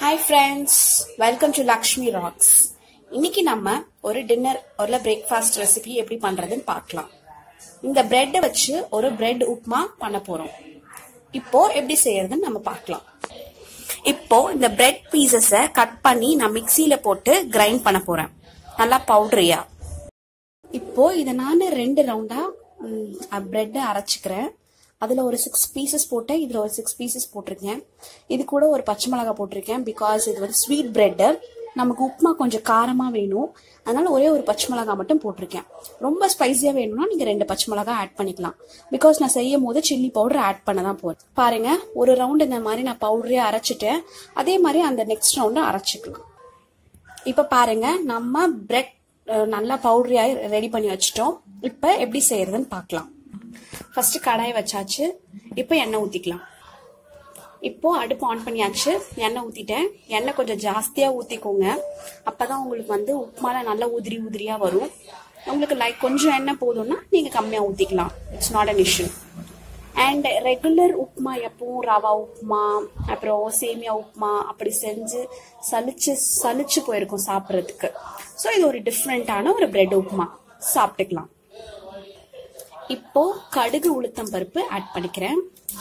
hi friends welcome to Lakshmi rocks இன்னைக்கு நம்ம ஒரு டின்னர் ஒரு பிரேக்ஃபாஸ்ட் ரெசிபி எப்படி பண்றதுன்னு பார்க்கலாம் இந்த பிரெட்டை வச்சு ஒரு பிரெட் உப்புமா பண்ண போறோம் இப்போ எப்படி செய்யறதுன்னு நம்ம பார்க்கலாம் இப்போ இந்த பிரெட் பீசஸை கட் பண்ணி நான் மிக்சியில போட்டு கிரைண்ட் பண்ண போறேன் நல்லா பவுடரியா இப்போ இதை நான் ரெண்டு ரவுண்டா பிரெட்டை அரைச்சிக்கிறேன் அதில் ஒரு சிக்ஸ் பீசஸ் போட்டேன் இதில் ஒரு சிக்ஸ் பீசஸ் போட்டிருக்கேன் இது கூட ஒரு பச்சை மிளகா போட்டிருக்கேன் பிகாஸ் இது வந்து ஸ்வீட் பிரெட்டு நமக்கு உப்புமா கொஞ்சம் காரமாக வேணும் அதனால ஒரே ஒரு பச்சை மிளகா மட்டும் போட்டிருக்கேன் ரொம்ப ஸ்பைசியாக வேணும்னா நீங்கள் ரெண்டு பச்சை மிளகா ஆட் பண்ணிக்கலாம் பிகாஸ் நான் செய்யும் போது சில்லி பவுடர் ஆட் பண்ண தான் போகிறேன் பாருங்க ஒரு ரவுண்ட் இந்த மாதிரி நான் பவுடரே அரைச்சிட்டேன் அதே மாதிரி அந்த நெக்ஸ்ட் ரவுண்டு அரைச்சிக்கலாம் இப்போ பாருங்க நம்ம பிரெட் நல்லா பவுடரியாக ரெடி பண்ணி வச்சிட்டோம் இப்போ எப்படி செய்யறதுன்னு பார்க்கலாம் ஃபர்ஸ்ட் கடாயை வச்சாச்சு இப்போ எண்ணெய் ஊற்றிக்கலாம் இப்போ அடுப்பு ஆன் பண்ணியாச்சு எண்ணெய் ஊற்றிட்டேன் எண்ணெய் கொஞ்சம் ஜாஸ்தியாக ஊற்றிக்கோங்க அப்போ தான் உங்களுக்கு வந்து உப்புமால நல்லா உதிரி உதிரியாக வரும் உங்களுக்கு லைக் கொஞ்சம் எண்ணெய் போதும்னா நீங்கள் கம்மியாக ஊற்றிக்கலாம் it's not an issue and regular upma எப்பவும் ரவா உப்புமா அப்புறம் சேமியா உப்புமா அப்படி செஞ்சு சலிச்சு சலிச்சு போயிருக்கும் சாப்பிட்றதுக்கு ஸோ இது ஒரு டிஃப்ரெண்ட்டான ஒரு பிரெட் உப்புமா சாப்பிட்டுக்கலாம் இப்போ கடுகு உளுத்தம் பருப்பு ஆட் பண்ணிக்கிறேன்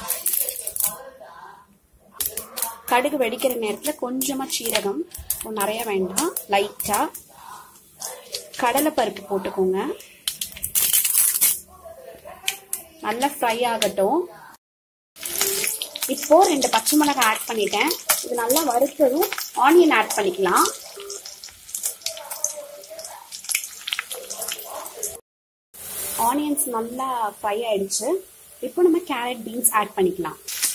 கடுகு வெடிக்கிற நேரத்தில் கொஞ்சமா சீரகம் நிறைய வேண்டாம் லைட்டா கடலை பருப்பு போட்டுக்கோங்க நல்லா ஃப்ரை ஆகட்டும் இப்போ ரெண்டு பச்சை மிளகாய் ஆட் பண்ணிட்டேன் இது நல்லா வறுத்ததும் ஆனியன் ஆட் பண்ணிக்கலாம் ஆனியன்ஸ் நல்லா ஃப்ரை ஆயிடுச்சு இப்போ நம்ம கேரட் பீன்ஸ் ஆட் பண்ணிக்கலாம்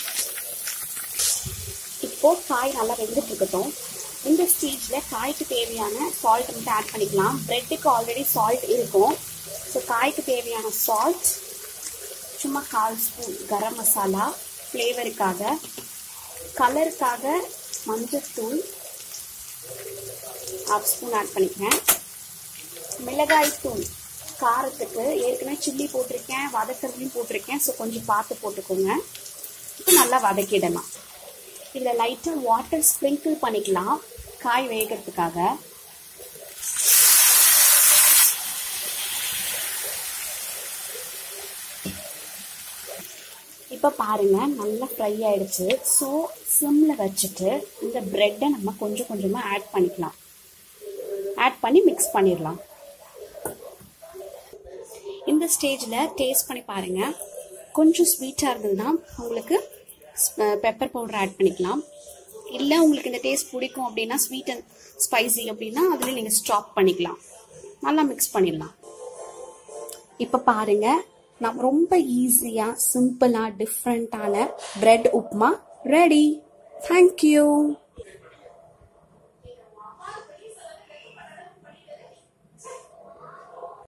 இப்போ காய் நல்லா வெந்துட்டு இருக்கட்டும் இந்த ஸ்டேஜ்ல காய்க்கு தேவையான சால்ட் மட்டும் ஆட் பண்ணிக்கலாம் பிரெட்டுக்கு ஆல்ரெடி சால்ட் இருக்கும் ஸோ காய்க்கு தேவையான சால்ட் சும்மா கால் ஸ்பூன் கரம் மசாலா ஃப்ளேவருக்காக கலருக்காக மஞ்சத்தூள் ஹாஃப் ஸ்பூன் ஆட் பண்ணிக்கிறேன் மிளகாய் தூள் காரத்துக்கு ஏற்கனவே சில்லி போட்டிருக்கேன் வதக்கிறதுலையும் போட்டிருக்கேன் ஸோ கொஞ்சம் பார்த்து போட்டுக்கோங்க இப்போ நல்லா வதக்கிடலாம் இதில் லைட்டாக வாட்டர் ஸ்ப்ரிங்கிள் பண்ணிக்கலாம் காய் வேகிறதுக்காக இப்போ பாருங்க நல்லா ஃப்ரை ஆயிடுச்சு ஸோ சிம்மில் வச்சுட்டு இந்த ப்ரெட்டை நம்ம கொஞ்சம் கொஞ்சமாக ஆட் பண்ணிக்கலாம் ஆட் பண்ணி மிக்ஸ் பண்ணிடலாம் இந்த ஸ்டேஜில் டேஸ்ட் பண்ணி பாருங்க கொஞ்சம் ஸ்வீட்டாக இருந்ததுன்னா உங்களுக்கு பெப்பர் பவுடர் ஆட் பண்ணிக்கலாம் இல்லை உங்களுக்கு இந்த டேஸ்ட் பிடிக்கும் அப்படின்னா ஸ்வீட் அண்ட் ஸ்பைசி அப்படின்னா அதில் நீங்கள் ஸ்டாப் பண்ணிக்கலாம் நல்லா மிக்ஸ் பண்ணிடலாம் இப்போ பாருங்க நம்ம ரொம்ப ஈஸியாக சிம்பிளாக டிஃப்ரெண்ட்டான பிரெட் உப்மா ரெடி தேங்க்யூ